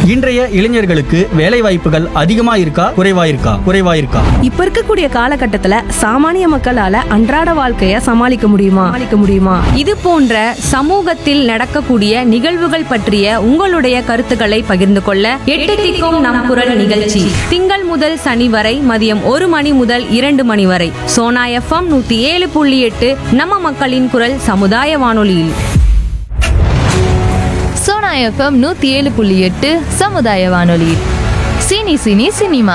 இன்றைய இளைஞர்களுக்கு வேலை வாய்ப்புகள் அதிகமா இருக்கா குறைவா இருக்கா குறைவா இருக்கா இப்ப இருக்கக்கூடிய காலகட்டத்துல சாமானிய மக்களால அன்றாட வாழ்க்கைய சமாளிக்க முடியுமா சமாளிக்க முடியுமா இது போன்ற சமூகத்தில் நடக்கக்கூடிய நிகழ்வுகள் பற்றிய உங்களுடைய கருத்துக்களை பகிர்ந்து கொள்ள எட்டு திக்கும் நம் குரல் நிகழ்ச்சி திங்கள் முதல் சனி வரை மதியம் ஒரு மணி முதல் இரண்டு மணி வரை சோனா எஃப்எம் நூத்தி ஏழு புள்ளி எட்டு நம்ம மக்களின் குரல் சமுதாய வானொலியில் சோனா எஃப்எம் நூத்தி ஏழு புள்ளி எட்டு சமுதாய வானொலி சினி சினி சினிமா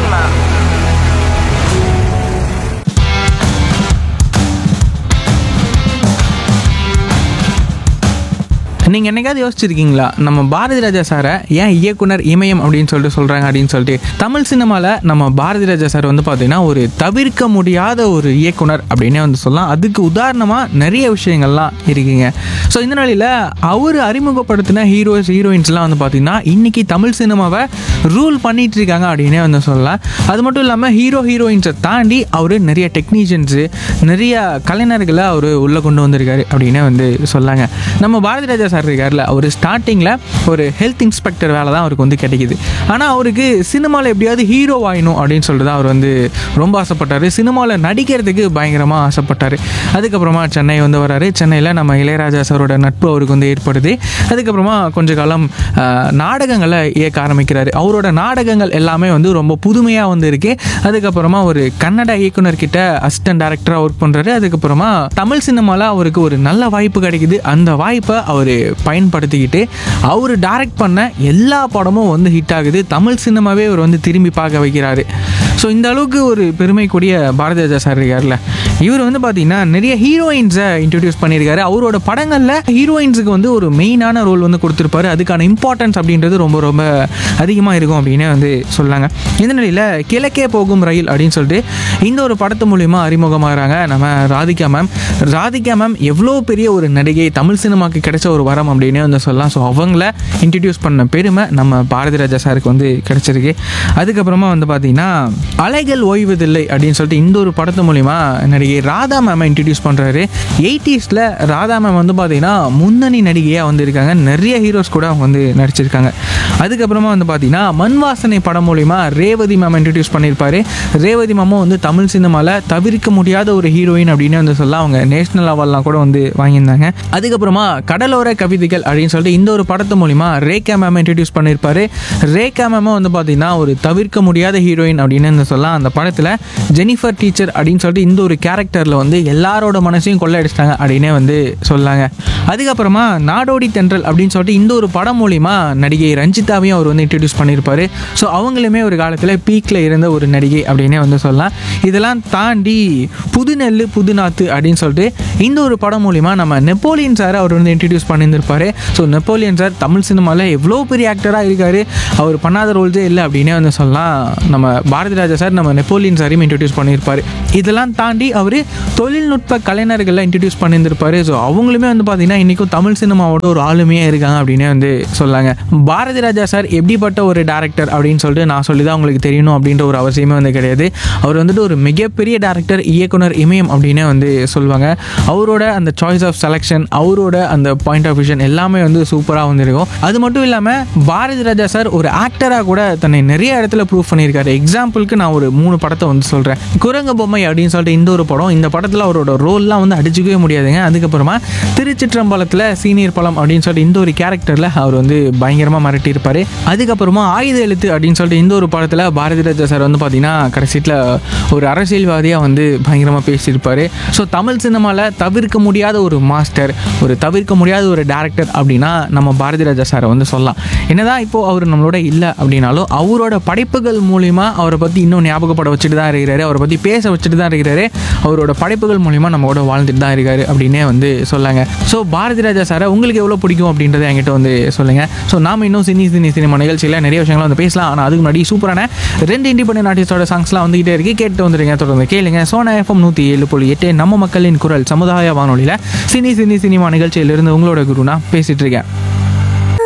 நீங்கள் என்னைக்காவது யோசிச்சிருக்கீங்களா நம்ம பாரதி ராஜா சாரை ஏன் இயக்குனர் இமயம் அப்படின்னு சொல்லிட்டு சொல்கிறாங்க அப்படின்னு சொல்லிட்டு தமிழ் சினிமாவில் நம்ம பாரதி ராஜா சார் வந்து பார்த்தீங்கன்னா ஒரு தவிர்க்க முடியாத ஒரு இயக்குனர் அப்படின்னே வந்து சொல்லலாம் அதுக்கு உதாரணமாக நிறைய விஷயங்கள்லாம் இருக்குங்க ஸோ இந்த நிலையில் அவர் அறிமுகப்படுத்தின ஹீரோஸ் ஹீரோயின்ஸ்லாம் வந்து பார்த்தீங்கன்னா இன்றைக்கி தமிழ் சினிமாவை ரூல் பண்ணிட்டு இருக்காங்க அப்படின்னே வந்து சொல்லலாம் அது மட்டும் இல்லாமல் ஹீரோ ஹீரோயின்ஸை தாண்டி அவர் நிறைய டெக்னீஷியன்ஸு நிறைய கலைஞர்களை அவர் உள்ளே கொண்டு வந்திருக்காரு அப்படின்னே வந்து சொல்லாங்க நம்ம பாரதி ராஜா சார் இருக்கார்ல அவர் ஸ்டார்டிங்கில் ஒரு ஹெல்த் இன்ஸ்பெக்டர் வேலை தான் அவருக்கு வந்து கிடைக்குது ஆனால் அவருக்கு சினிமாவில் எப்படியாவது ஹீரோ ஆகணும் அப்படின்னு சொல்லிட்டு தான் அவர் வந்து ரொம்ப ஆசைப்பட்டார் சினிமாவில் நடிக்கிறதுக்கு பயங்கரமாக ஆசைப்பட்டார் அதுக்கப்புறமா சென்னை வந்து வராரு சென்னையில் நம்ம இளையராஜா சாரோட நட்பு அவருக்கு வந்து ஏற்படுது அதுக்கப்புறமா கொஞ்ச காலம் ஆஹ், நாடகங்களை இயக்க ஆரம்பிக்கிறாரு அவரோட நாடகங்கள் எல்லாமே வந்து ரொம்ப புதுமையாக வந்து இருக்கு அதுக்கப்புறமா ஒரு கன்னட இயக்குனர் கிட்ட அசிஸ்டன்ட் டேரக்டராக ஒர்க் பண்ணுறாரு அதுக்கப்புறமா தமிழ் சினிமாவில் அவருக்கு ஒரு நல்ல வாய்ப்பு கிடைக்குது அந்த வாய்ப்பை அவர் பயன்படுத்திக்கிட்டு அவர் டைரக்ட் பண்ண எல்லா படமும் வந்து ஹிட் ஆகுது தமிழ் சினிமாவே அவர் வந்து திரும்பி பார்க்க வைக்கிறாரு ஸோ இந்த அளவுக்கு ஒரு பெருமைக்குரிய பாரதி ராஜா சார் இருக்கார்ல இவர் வந்து பார்த்தீங்கன்னா நிறைய ஹீரோயின்ஸை இன்ட்ரடியூஸ் பண்ணியிருக்காரு அவரோட படங்களில் ஹீரோயின்ஸுக்கு வந்து ஒரு மெயினான ரோல் வந்து கொடுத்துருப்பாரு அதுக்கான இம்பார்ட்டன்ஸ் அப்படின்றது ரொம்ப ரொம்ப அதிகமாக இருக்கும் அப்படின்னே வந்து சொல்லாங்க இந்த நிலையில் கிழக்கே போகும் ரயில் அப்படின்னு சொல்லிட்டு இந்த ஒரு படத்து மூலிமா அறிமுகமாகறாங்க நம்ம ராதிகா மேம் ராதிகா மேம் எவ்வளோ பெரிய ஒரு நடிகை தமிழ் சினிமாக்கு கிடைச்ச ஒரு வரம் அப்படின்னே வந்து சொல்லலாம் ஸோ அவங்கள இன்ட்ரடியூஸ் பண்ண பெருமை நம்ம பாரதி ராஜா சாருக்கு வந்து கிடைச்சிருக்கு அதுக்கப்புறமா வந்து பார்த்தீங்கன்னா அலைகள் ஓய்வதில்லை அப்படின்னு சொல்லிட்டு இந்த ஒரு படத்து மூலிமா நடிகை ராதா மேமை இன்ட்ரடியூஸ் பண்ணுறாரு எயிட்டிஸில் ராதா மேம் வந்து பார்த்தீங்கன்னா முன்னணி நடிகையாக வந்து இருக்காங்க நிறைய ஹீரோஸ் கூட அவங்க வந்து நடிச்சிருக்காங்க அதுக்கப்புறமா வந்து பார்த்தீங்கன்னா மண் வாசனை படம் மூலிமா ரேவதி மேம் இன்ட்ரடியூஸ் பண்ணியிருப்பாரு ரேவதி மேமும் வந்து தமிழ் சினிமாவில் தவிர்க்க முடியாத ஒரு ஹீரோயின் அப்படின்னு வந்து சொல்ல அவங்க நேஷனல் அவார்ட்லாம் கூட வந்து வாங்கியிருந்தாங்க அதுக்கப்புறமா கடலோர கவிதைகள் அப்படின்னு சொல்லிட்டு இந்த ஒரு படத்து மூலிமா ரேகா மேம் இன்ட்ரடியூஸ் பண்ணியிருப்பாரு ரேகா மேமும் வந்து பார்த்தீங்கன்னா ஒரு தவிர்க்க முடியாத ஹீரோயின் அப்படின்னு வந்து சொல்லலாம் அந்த படத்தில் ஜெனிஃபர் டீச்சர் அப்படின்னு சொல்லிட்டு இந்த ஒரு கேரக்டரில் வந்து எல்லாரோட மனசையும் கொள்ளையடிச்சிட்டாங்க அப்படின்னே வந்து சொல்லாங்க அதுக்கப்புறமா நாடோடி தென்றல் அப்படின்னு சொல்லிட்டு இந்த ஒரு படம் மூலிமா நடிகை ரஞ்சிதாவையும் அவர் வந்து இன்ட்ரடியூஸ் பண்ணியிருப்பாரு ஸோ அவங்களுமே ஒரு காலத்தில் பீக்கில் இருந்த ஒரு நடிகை அப்படின்னே வந்து சொல்லலாம் இதெல்லாம் தாண்டி புது நெல்லு புது நாத்து அப்படின்னு சொல்லிட்டு இந்த ஒரு படம் மூலிமா நம்ம நெப்போலியன் சார் அவர் வந்து இன்ட்ரடியூஸ் பண்ணியிருந்திருப்பாரு ஸோ நெப்போலியன் சார் தமிழ் சினிமாவில் எவ்வளோ பெரிய ஆக்டராக இருக்காரு அவர் பண்ணாத ரோல்ஸே இல்லை அப்படின்னே வந்து சொல்லலாம் நம்ம பாரதி ராஜா சார் நம்ம நெப்போலியன் சாரையும் இன்ட்ரடியூஸ் பண்ணியிருப்பாரு இதெல்லாம் தாண்டி அவர் தொழில்நுட்ப கலைஞர்களை இன்ட்ரடியூஸ் பண்ணியிருந்திருப்பாரு ஸோ அவங்களுமே வந்து பார்த்தீங்கன்னா இன்றைக்கும் தமிழ் சினிமாவோட ஒரு ஆளுமையாக இருக்காங்க அப்படின்னே வந்து சொல்லாங்க பாரதி ராஜா சார் எப்படிப்பட்ட ஒரு டேரக்டர் அப்படின்னு சொல்லிட்டு நான் சொல்லி தான் உங்களுக்கு தெரியணும் அப்படின்ற ஒரு அவசியமே வந்து கிடையாது அவர் வந்துட்டு ஒரு மிகப்பெரிய டேரக்டர் இயக்குனர் இமயம் அப்படின்னே வந்து சொல்லுவாங்க அவரோட அந்த சாய்ஸ் ஆஃப் செலெக்ஷன் அவரோட அந்த பாயிண்ட் ஆஃப் விஷன் எல்லாமே வந்து சூப்பராக வந்திருக்கும் அது மட்டும் இல்லாமல் பாரதி ராஜா சார் ஒரு ஆக்டராக கூட தன்னை நிறைய இடத்துல ப்ரூவ் பண்ணியிருக்காரு எக்ஸாம்பிளுக்கு நான் ஒரு மூணு படத்தை வந்து சொல்கிறேன் குரங்கு பொம்மை அப்படின்னு சொல்லிட்டு இந்த ஒரு படம் இந்த படத்தில் அவரோட ரோல்லாம் வந்து அடிச்சுக்கவே முடியாதுங்க அதுக்கப்புறமா திருச்சிற்றம்பலத்தில் சீனியர் பழம் அப்படின்னு சொல்லிட்டு இந்த ஒரு கேரக்டரில் அவர் வந்து பயங்கரமாக மிரட்டியிருப்பார் அதுக்கப்புறமா ஆயுத எழுத்து அப்படின்னு சொல்லிட்டு இந்த ஒரு படத்தில் பாரதி ராஜா சார் வந்து பார்த்தீங்கன்னா கடைசியில் ஒரு அரசியல்வாதியாக வந்து பயங்கரமாக பேசியிருப்பார் ஸோ தமிழ் சினிமாவில் தவிர்க்க முடியாத ஒரு மாஸ்டர் ஒரு தவிர்க்க முடியாத ஒரு டேரக்டர் அப்படின்னா நம்ம பாரதி ராஜா சாரை வந்து சொல்லலாம் என்னதான் இப்போ அவர் நம்மளோட இல்லை அப்படின்னாலும் அவரோட படைப்புகள் மூலிமா அவரை பற்றி இன்னும் ஞாபகப்பட வச்சுட்டு தான் இருக்கிறாரு அவரை பற்றி பேச வச்சுட்டு தான் இருக்கிறாரு அவரோட படைப்புகள் மூலிமா நம்ம கூட வாழ்ந்துட்டு தான் இருக்காரு அப்படின்னே வந்து சொல்லாங்க ஸோ பாரதி ராஜா சாரை உங்களுக்கு எவ்வளோ பிடிக்கும் அப்படின்றத என்கிட்ட வந்து சொல்லுங்கள் ஸோ நாம இன்னும் சினி சினி சினிமா நிகழ்ச்சியில் நிறைய விஷயங்களை வந்து பேசலாம் ஆனால் அதுக்கு முன்னாடி சூப்பரான ரெண்டு இண்டிபெண்டன்ட் ஆர்டிஸ்டோட சாங்ஸ்லாம் வந்துகிட்டே இருக்கு கேட்டு வந்துருங்க தொடர்ந்து கேளுங்க சோனா எஃப்எம் நூற்றி ஏழு புள்ளி எட்டு நம்ம மக்களின் குரல் சமுதாய வானொலியில் சினி சினி சினிமா நிகழ்ச்சியிலிருந்து உங்களோட குரு நான் பேசிட்டு இருக்கேன்